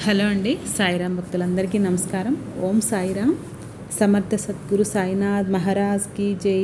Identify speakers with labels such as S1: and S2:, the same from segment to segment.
S1: hello అండి సాయిరామ్ భక్తులందరికీ నమస్కారం ఓం సాయిరామ్ సమర్థ సద్గురు సాయినాథ్ మహారాజ్కి జై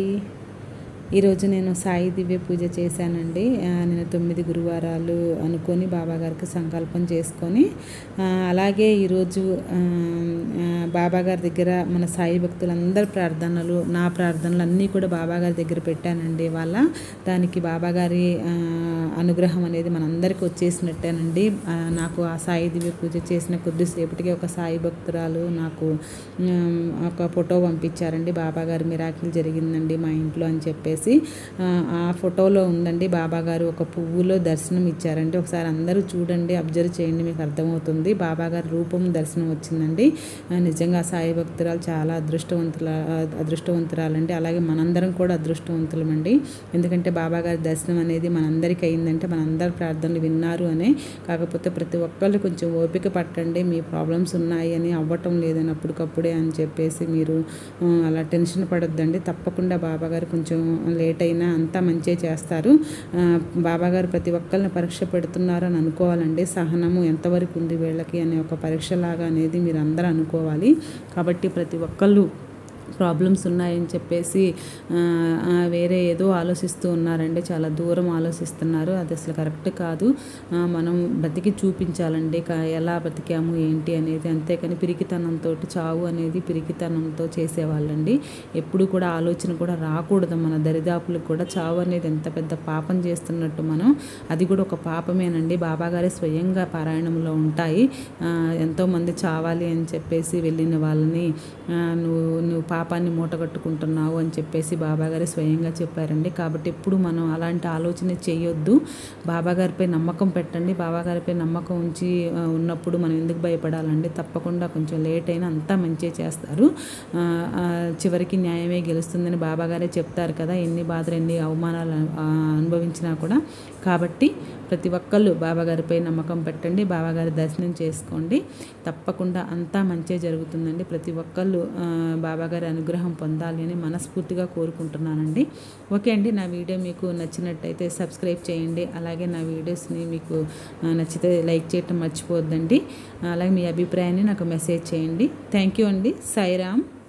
S1: ఈరోజు నేను సాయి దివ్య పూజ చేశానండి ఆ, నేను తొమ్మిది గురువారాలు అనుకొని బాబా గారికి సంకల్పం చేసుకొని ఆ, అలాగే ఈరోజు ఆ, ఆ, బాబా గారి దగ్గర మన సాయి భక్తులందరి ప్రార్థనలు నా ప్రార్థనలు అన్నీ కూడా బాబా గారి దగ్గర పెట్టానండి వాళ్ళ దానికి బాబా గారి ఆ, అనుగ్రహం అనేది మనందరికీ వచ్చేసినట్టేనండి ఆ, నాకు ఆ సాయి దివ్య పూజ చేసిన కొద్దిసేపటికి ఒక సాయి భక్తురాలు నాకు ఉమ్, ఒక ఫోటో పంపించారండి బాబా గారి మిరాకిల్ జరిగిందండి మా ఇంట్లో అని చెప్పేసి ఆ, ఆ ఫోటోలో ఉందండి బాబా గారు ఒక పువ్వులో దర్శనం ఇచ్చారండి ఒకసారి అందరూ చూడండి అబ్జర్వ్ చేయండి మీకు అర్థమవుతుంది బాబా గారి రూపం దర్శనం వచ్చిందండి ఆ, నిజంగా సాయి భక్తురాలు చాలా అదృష్టవంతుల అదృష్టవంతురాలండి అలాగే మనందరం కూడా అదృష్టవంతులమండి ఎందుకంటే బాబా గారి దర్శనం అనేది మనందరికీ అయిందంటే మనందరి ప్రార్థనలు విన్నారు అనే కాకపోతే ప్రతి ఒక్కళ్ళు కొంచెం ఓపిక పట్టండి మీ ప్రాబ్లమ్స్ ఉన్నాయి అని అవ్వటం లేదని అప్పటికప్పుడే అని చెప్పేసి మీరు ఆ, అలా టెన్షన్ పడొద్దండి తప్పకుండా బాబా గారు కొంచెం లేట్ అయినా అంతా మంచిగా చేస్తారు ఆ, బాబా గారు ప్రతి ఒక్కరిని పరీక్ష పెడుతున్నారు అని అనుకోవాలండి సహనము ఎంతవరకు ఉంది వీళ్ళకి అనే ఒక పరీక్షలాగా అనేది మీరు అందరూ అనుకోవాలి కాబట్టి ప్రతి ఒక్కళ్ళు ప్రాబ్లమ్స్ ఉన్నాయని చెప్పేసి ఆ, ఆ, వేరే ఏదో ఆలోచిస్తూ ఉన్నారండి చాలా దూరం ఆలోచిస్తున్నారు అది అసలు కరెక్ట్ కాదు ఆ, మనం బతికి చూపించాలండి క- ఎలా బతికాము ఏంటి అనేది అంతేకాని పిరికితనంతో చావు అనేది పిరికితనంతో చేసేవాళ్ళండి ఎప్పుడు కూడా ఆలోచన కూడా రాకూడదు మన దరిదాపులకు కూడా చావు అనేది ఎంత పెద్ద పాపం చేస్తున్నట్టు మనం అది కూడా ఒక పాపమేనండి బాబాగారే స్వయంగా పారాయణంలో ఉంటాయి ఆ, ఎంతోమంది చావాలి అని చెప్పేసి వెళ్ళిన వాళ్ళని ఆ, నువ్వు నువ్వు పాపాన్ని మూటగట్టుకుంటున్నావు అని చెప్పేసి బాబాగారే స్వయంగా చెప్పారండి కాబట్టి ఎప్పుడు మనం అలాంటి ఆలోచన చేయొద్దు బాబాగారిపై నమ్మకం పెట్టండి బాబాగారిపై నమ్మకం ఉంచి ఆ, ఉన్నప్పుడు మనం ఎందుకు భయపడాలండి తప్పకుండా కొంచెం లేట్ అయినా అంతా మంచిగా చేస్తారు ఆ, ఆ, చివరికి న్యాయమే గెలుస్తుందని బాబాగారే చెప్తారు కదా ఎన్ని బాధలు ఎన్ని అవమానాలు ఆ, అనుభవించినా కూడా కాబట్టి ప్రతి ఒక్కళ్ళు బాబాగారిపై నమ్మకం పెట్టండి బాబాగారి దర్శనం చేసుకోండి తప్పకుండా అంతా మంచిగా జరుగుతుందండి ప్రతి ఒక్కళ్ళు ఆ, బాబాగారి అనుగ్రహం పొందాలి అని మనస్ఫూర్తిగా కోరుకుంటున్నానండి ఓకే అండి నా వీడియో మీకు నచ్చినట్టయితే సబ్స్క్రైబ్ చేయండి అలాగే నా వీడియోస్ని మీకు ఆ, నచ్చితే లైక్ చేయటం మర్చిపోవద్దండి అలాగే మీ అభిప్రాయాన్ని నాకు మెసేజ్ చేయండి థ్యాంక్ యూ అండి సాయిరామ్